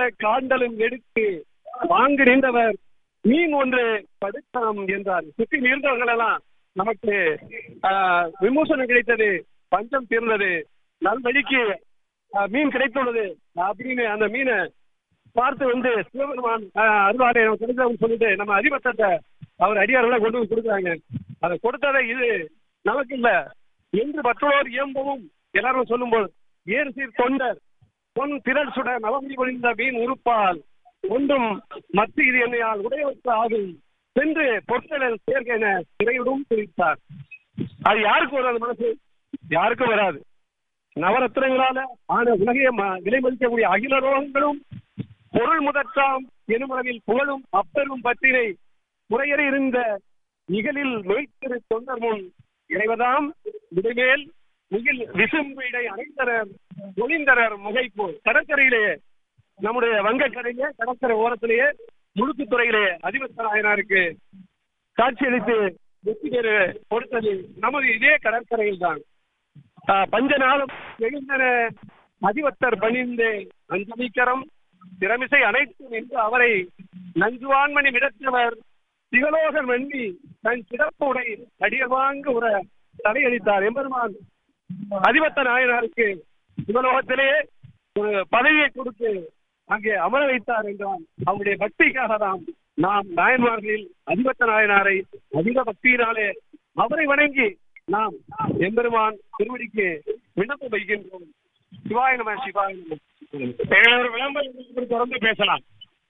காண்டலும் எடுத்து வாங்கு நின்றவர் மீன் ஒன்று படுக்கலாம் என்றார் சுற்றி இருந்தவர்கள் எல்லாம் நமக்கு ஆஹ், விமோசனம் கிடைத்தது பஞ்சம் தீர்ந்தது நல்வழிக்கு ஆஹ், மீன் கிடைத்துள்ளது அப்படின்னு அந்த மீனை பார்த்து வந்து சிவபெருமான் ஆஹ், அருளாலே நமக்கு கிடைச்சதுன்னு சொல்லிட்டு நம்ம அதிபத்தத்தை அவர் அடியாரெல்லாம் கொண்டு வந்து கொடுக்குறாங்க அதை கொடுத்ததை இது நமக்கு இல்ல என்று மற்றோர் இயம்பவும் எல்லாரும் சொல்லும்போது ஏறு சீர் தொண்டர் பொன் திரள் சுட நவமி பொழிந்த மீன் உறுப்பால் ஒன்றும் மத்து இது என்னையால் உடையவற்ற ஆகும் சென்று பொற்கடல் சேர்க்க என திரையுடும் குறித்தார் அது யாருக்கு வராது மனசு யாருக்கும் வராது நவரத்னங்களால ஆன உலகைய ம- விலை மதிக்கக்கூடிய அகில ரோகங்களும் பொருள் முதற்றாம் எனுமளவில் புகழும் அப்பெரும் பற்றினை குறையற இருந்த இகலில் நோய்த்திரு தொண்டர் முன் இறைவதாம் விடைமேல் முகில் விசும்பிடை அனைத்தரர் ஒளிந்தரர் முகைப்போ கடற்கரையிலேயே நம்முடைய வங்கக்கரையிலே கடற்கரை ஓரத்திலேயே முழுக்குத்துறையிலே அதிபத்த நாயனாருக்கு காட்சியளித்து வெற்றி பேரு கொடுத்தது நமது இதே கடற்கரையில் தான் பஞ்சநாளும் எழுந்தன அதிபத்தர் பணிந்து அஞ்சலிக்கரம் திறமிசை அனைத்தும் என்று அவரை நஞ்சுவான்மணி விடத்தவர் திகலோகன் வண்டி தன் சிறப்பு உடை அடியர் வாங்க உற தலையளித்தார் எம்பெருமான் அதிபத்த நாயனாருக்கு சிவலோகத்திலேயே ஒரு பதவியை கொடுத்து அங்கே அமர வைத்தார் என்றால் அவருடைய பக்திக்காக தான் நாம் நாயன்மார்களில் அதிபத்த நாயனாரை அதிக பக்தியினாலே அவரை வணங்கி நாம் எம்பெருமான் திருவடிக்கு விண்ணப்பம் வைக்கின்றோம் சிவாய நம சிவாய நம ஒரு விளம்பரம் தொடர்ந்து பேசலாம்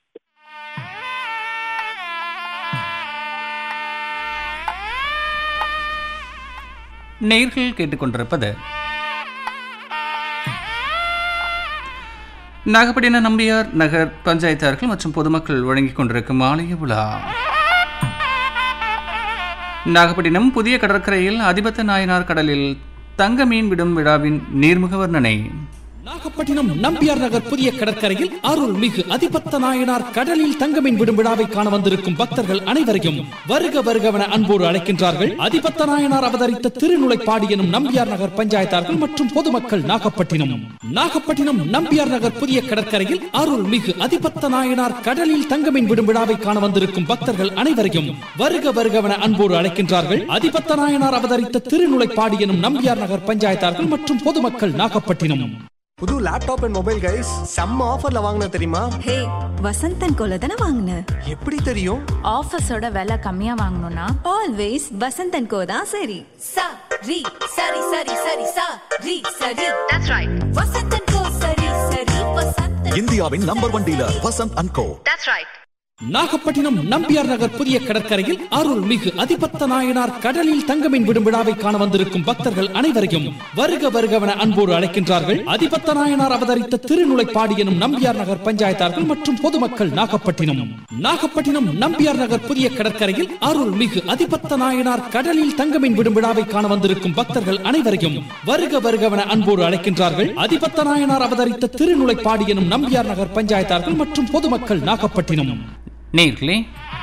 நேர்கள் கேட்டுக்கொண்டிருப்பது நாகப்பட்டினம் நம்பியார் நகர் பஞ்சாயத்தார்கள் மற்றும் பொதுமக்கள் வழங்கிக் கொண்டிருக்கும் ஆலய விழா நாகப்பட்டினம் புதிய கடற்கரையில் அதிபத்த நாயனார் கடலில் தங்க மீன் விடும் விழாவின் நீர்முக வர்ணனை நாகப்பட்டினம் நம்பியார் நகர் புதிய கடற்கரையில் அருள் மிகு அதிபத்த நாயனார் கடலில் தங்கமின் விடும் விழாவை காண வந்திருக்கும் பக்தர்கள் அனைவரையும் வருக வருகவன அன்போடு அழைக்கின்றார்கள் அதிபத்த நாயனார் அவதரித்த திருநுழைப்பாடி எனும் நம்பியார் நகர் பஞ்சாயத்தார்கள் மற்றும் பொதுமக்கள் நாகப்பட்டினம் நாகப்பட்டினம் நம்பியார் நகர் புதிய கடற்கரையில் அருள் மிகு அதிபத்த நாயனார் கடலில் தங்கமின் விடும் விழாவை காண வந்திருக்கும் பக்தர்கள் அனைவரையும் வருக வருகவன அன்போடு அழைக்கின்றார்கள் அதிபத்த நாயனார் அவதரித்த திருநுழைப்பாடி எனும் நம்பியார் நகர் பஞ்சாயத்தார்கள் மற்றும் பொதுமக்கள் நாகப்பட்டினம் புது லேப்டாப் அண்ட் மொபைல் கைஸ் செம்ம ஆஃபர்ல வாங்கின தெரியுமா ஹே வசந்தன் கோல தானே வாங்கின எப்படி தெரியும் ஆஃபீஸோட விலை கம்மியா வாங்கணும்னா ஆல்வேஸ் வசந்தன் கோ தான் சரி sa ri sari sari sari sa ri sari that's right vasantan ko sari sari vasantan இந்தியாவின் number one dealer Vasanth and co that's right Nagapattinam Nambiar Nagar புதிய கடற்கரையில் அருள் மிகு அதிபத்த நாயனார் கடலில் தங்கமின் விடும் விழாவை காண வந்திருக்கும் பக்தர்கள் அனைவரையும் வருக வருகவன அன்போடு அழைக்கின்றார்கள் அதிபத்த நாயனார் அவதரித்த திருநுழைப்பாடி எனும் நம்பியார் நகர் பஞ்சாயத்தார்கள் மற்றும் பொதுமக்கள் நாகப்பட்டினம் நாகப்பட்டினம் நம்பியார் நகர் புதிய கடற்கரையில் அருள் மிகு அதிபத்த நாயனார் கடலில் தங்கமின் விடும் விழாவை காண வந்திருக்கும் பக்தர்கள் அனைவரையும் வருக வருகவன அன்போடு அழைக்கின்றார்கள் அதிபத்த நாயனார் அவதரித்த திருநுழைப்பாடி எனும் நம்பியார் நகர் பஞ்சாயத்தார்கள் மற்றும் பொதுமக்கள் நாகப்பட்டினம் நேர்களே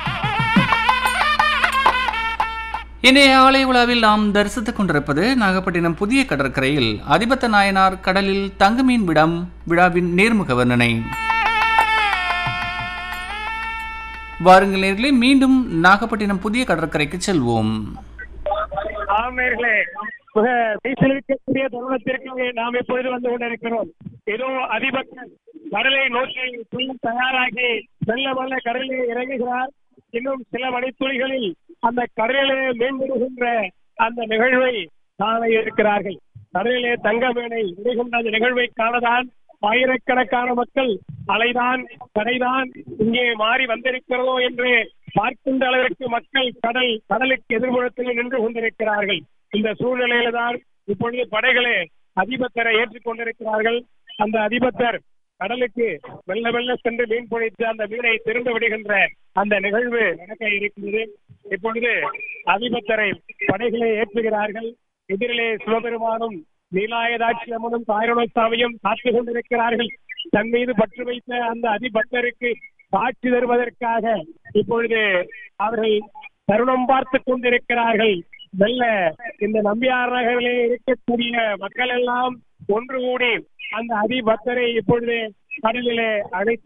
இன்றைய ஆலய விழாவில் நாம் தரிசித்துக் கொண்டிருப்பது நாகப்பட்டினம் புதிய கடற்கரையில் அதிபத்த நாயனார் கடலில் தங்கமீன் விடம் விழாவின் நேர்முக வர்ணனை வாருங்கள் நேர்களே மீண்டும் நாகப்பட்டினம் புதிய கடற்கரைக்கு செல்வோம் ஆமையர்களே மிக மெய்சிலிருக்கக்கூடிய தருணத்திற்கு நாம் எப்பொழுது வந்து கொண்டிருக்கிறோம் ஏதோ அதிபக்தன் கடலை நோக்கி செல்ல தயாராகி செல்ல வல்ல கடலிலே இறங்குகிறார் இன்னும் சில மணித்துளிகளில் அந்த கடலிலே மேம்படுகின்ற அந்த நிகழ்வை காண இருக்கிறார்கள் கடலிலே தங்க மேனை விடுகின்ற அந்த நிகழ்வை காணதான் ஆயிரக்கணக்கான மக்கள் அலைதான் கடைதான் இங்கே மாறி வந்திருக்கிறதோ என்று பார்க்கின்ற அளவிற்கு மக்கள் கடல் கடலுக்கு எதிர்புறத்தில் நின்று கொண்டிருக்கிறார்கள் இந்த சூழ்நிலையில தான் இப்பொழுது படைகளே அதிபத்தரை ஏற்றுக்கொண்டிருக்கிறார்கள் அந்த அதிபத்தர் கடலுக்கு மெல்ல மெல்ல சென்று மீன் பிடித்து அந்த மீனை திரும்ப விடுகின்ற அந்த நிகழ்வு நடக்க இருக்கிறது இப்பொழுது அதிபத்தரை படைகளை ஏற்றுகிறார்கள் எதிரிலே சிவபெருமானும் நீலாயதாட்சியம்மனும் தாயுணசாமியும் காத்து கொண்டிருக்கிறார்கள் தன் மீது பற்று வைத்த அந்த அதிபக்தருக்கு காட்சி தருவதற்காக இப்பொழுது அவர்கள் தருணம் பார்த்து கொண்டிருக்கிறார்கள் மெல்ல இந்த நம்பியார் நகரிலே இருக்கக்கூடிய மக்கள் எல்லாம் ஒன்று கூடி அந்த அதிபக்தரை இப்பொழுது கடலிலே அழைத்து